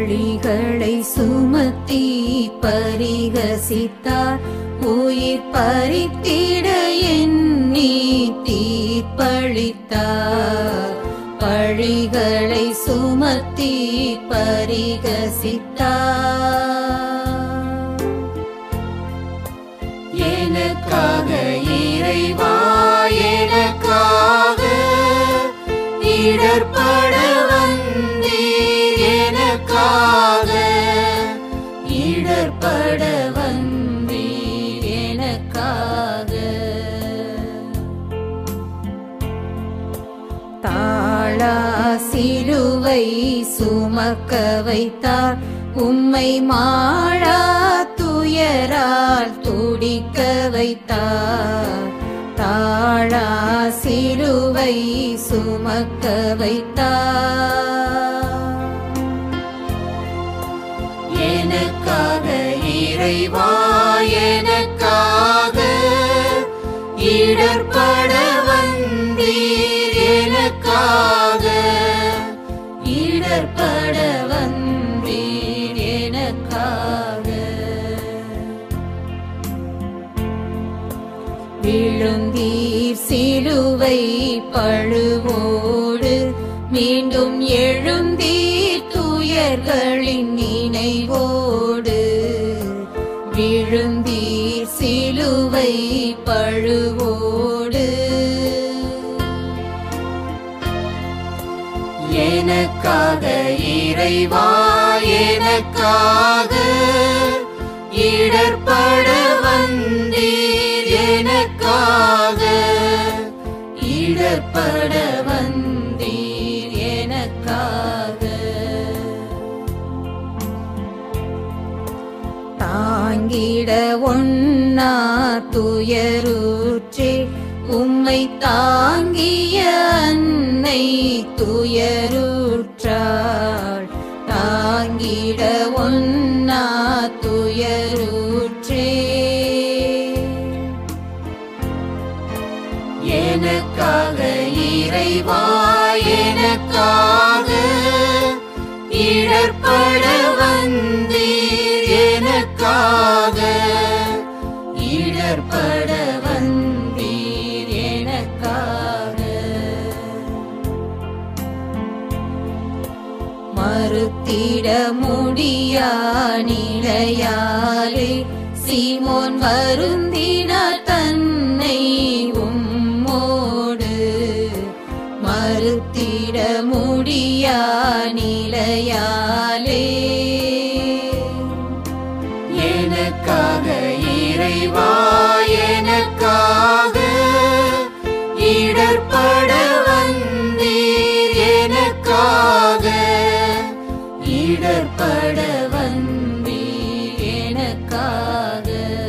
பழிகளை சுமத்தி பரிகசித்தார் உயிர் பறித்திட எண்ணி தீர்ப்பளித்தார் பழிகளை சுமத்தி பரிகசித்தார் எனக்காக இறைவா எனக்காக இடர்பட வந்தீர் எனக்காக இடர்பட வந்தீர் எனக்காக தாழா சிலுவை சுமக்க வைத்தார் உம்மை மாழா துயரால் துடிக்க வைத்தார் தாழா சிலுவை சுமக்க வைத்தார் எனக்காக இறைவா எனக்காக இடர்பட வந்தீர் எனக்காக இடர்பட வந்தீர் எனக்காக விழுந்தீர் சிலுவை பழுவோடு மீண்டும் எழுந்தீர் துயர்களின் நினைவோடு விழுந்தீர் சிலுவை பழுவோடு எனக்காக இறைவா எனக்காக இடர்பட வந்தீர் எனக்காக இடர்பட வந்தீர் எனக்காக தாங்கிட ஒன்னா துயருற்றே உம்மை தாங்கிய அன்னை துயருற்றாள் தாங்கிட ஒன்னா துயருற்றே எனக்காக இறைவா எனக்காக இடர்பட வந்தீர் எனக்காக இடர்பட வந்தீர் எனக்காக மறுத்திட முடியா நிலையாலே சீமோன் வருந்தினார் தன்னை உம்மோடு மறுத்திட முடியா நிலையாலே எனக்காக இறைவா எனக்காக இடர்பட வந்தீர் எனக்காக இடர்பட வந்தீர் எனக்காக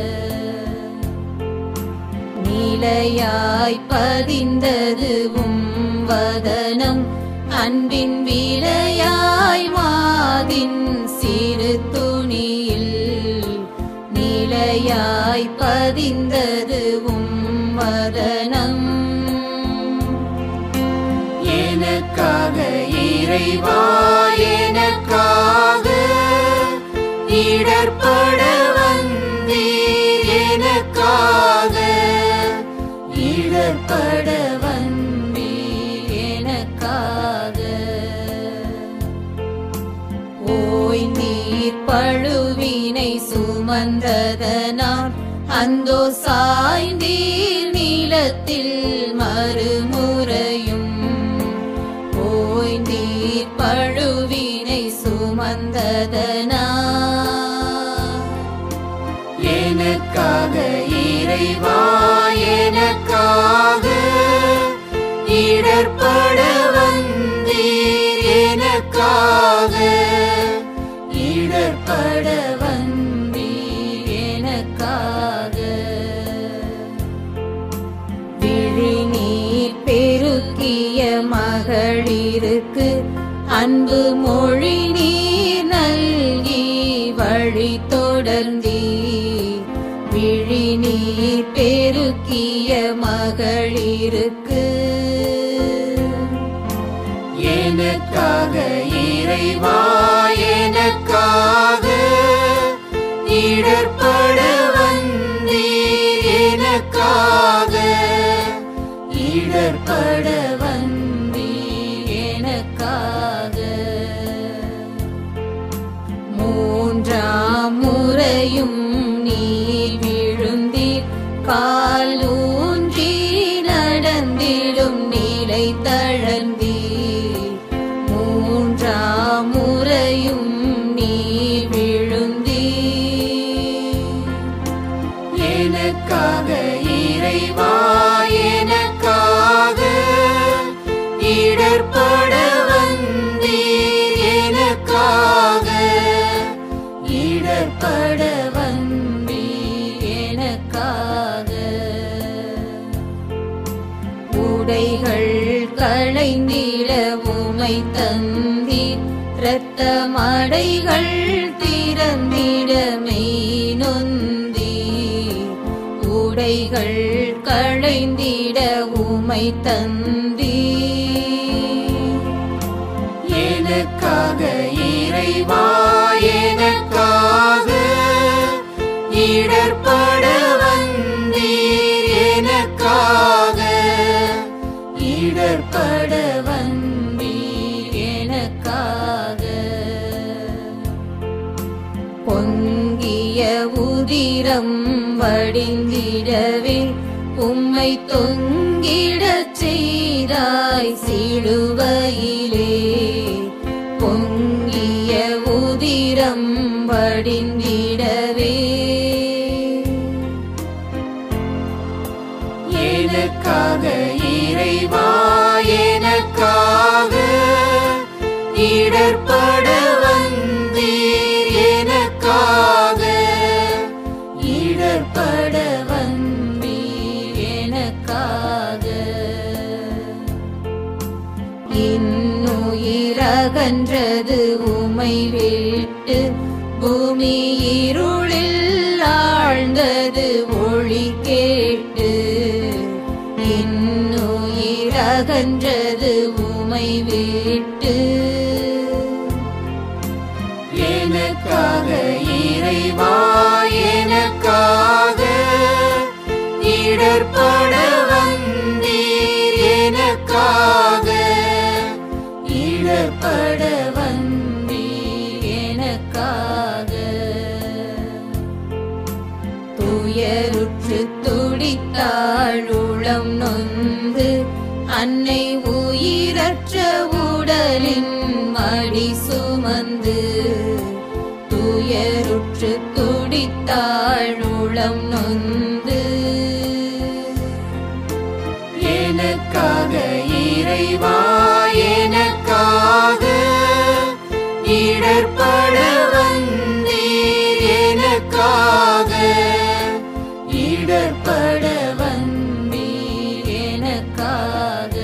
நிலையாய் பதிந்ததுவும் வதனம் அன்பின் விலையாய் மாதின் சிறு துணியில் நிலையாய் பதிந்ததுவும் வதனம் எனக்காக இறைவா எனக்காக இடர்பட வந்தீர் எனக்காக இடர்பட வந்தீர் எனக்காக ஓய் நீர் பழுவினை சுமந்ததனால் அந்தோ சாய்ந்தீர் நீளத்தில் மறுமுறையும் ஓய்ந்தீர் பழுவினை சுமந்ததனால் எனக்காக இறைவா எனக்காக இடர்பட வந்தீர் எனக்காக இடர்பட வந்தீர் எனக்காக விழிநீர் பெருக்கிய மகளிருக்கு அன்பு மொழி நீர் நல்கி வழி தொடர்ந்தீ விழிநீர் பெருக்கிய மகளிருக்கு எனக்காக இறைவா எனக்காக இடர்பட வந்தீர் எனக்காக இடர்பட வந்தீர் எனக்காக மூன்றாம் முறையும் நீர் விழுந்தீர் கால் ஊன்றி நடந்திடும் நிலை தழந்தீர் மூன்றாம் முறையும் நீர் விழுந்தீர் எனக்காக இறைவா எனக்காக இடர்பட வந்தீர் எனக்காக இடர்பட வந்தீர் எனக்காக உடைகள் களைந்திட உமை தந்தீர் இரத்த மடைகள் திறந்திட மெய் நொந்தீர் உடைகள் களைந்திட உமை தந்தீர் எனக்காக இறைவா எனக்காக இடர்பட வந்தீர் எனக்காக இடர்பட வந்தீர் எனக்காக பொங்கிய உதிரம் வடிந்திடவே உம்மை தொங்கிடச் செய்தாய் சிலுவையிலே பொங்கிய உதிரம் வடிந்திடவே எனக்காக இறைவா எனக்காக இடர்பட வந்தீர் எனக்காக இடர்பட வந்தீர் எனக்காக இன்னுயிரகன்றது உமை விட்டு பூமி இருளில் ஆழ்ந்தது ஒளி கேட்டு இன்னுயிரகன்றது உமை விட்டு எனக்காக இறைவா எனக்காக இடர்பட வந்தீர் எனக்காக இடர்பட வந்தீர் எனக்காக துயருற்று துடித்தாள் உளம் நொந்து அன்னை உயிரற்ற உடலின் மடி சுமந்து துயருற்று துடித்தாள் உளம் நொந்து எனக்காக இறைவா எனக்காக இடர்பட வந்தீர் எனக்காக இடர்பட வந்தீர் எனக்காக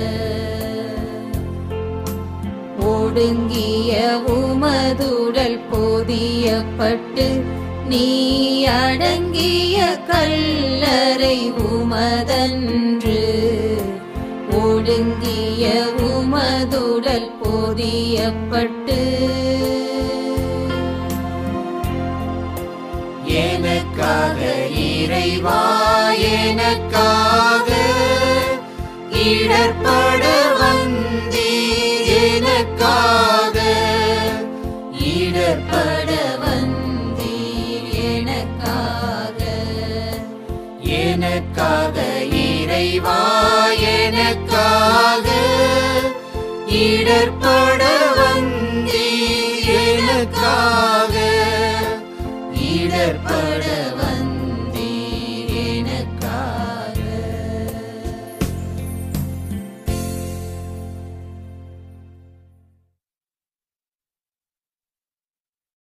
ஒடுங்கிய உமதுடல் பொதியப்பட்டு நீ அடங்கிய கல்லறை உமதன்று ஒடுங்கிய உமதுடல் பொதியப்பட்டு எனக்காக இறைவா எனக்காக இடர்பட வந்தீர் எனக்காக இடர்பட வந்தீர் எனக்காக எனக்காக இறைவா எனக்காக இடர்பட வந்தீர் எனக்காக இடர்பட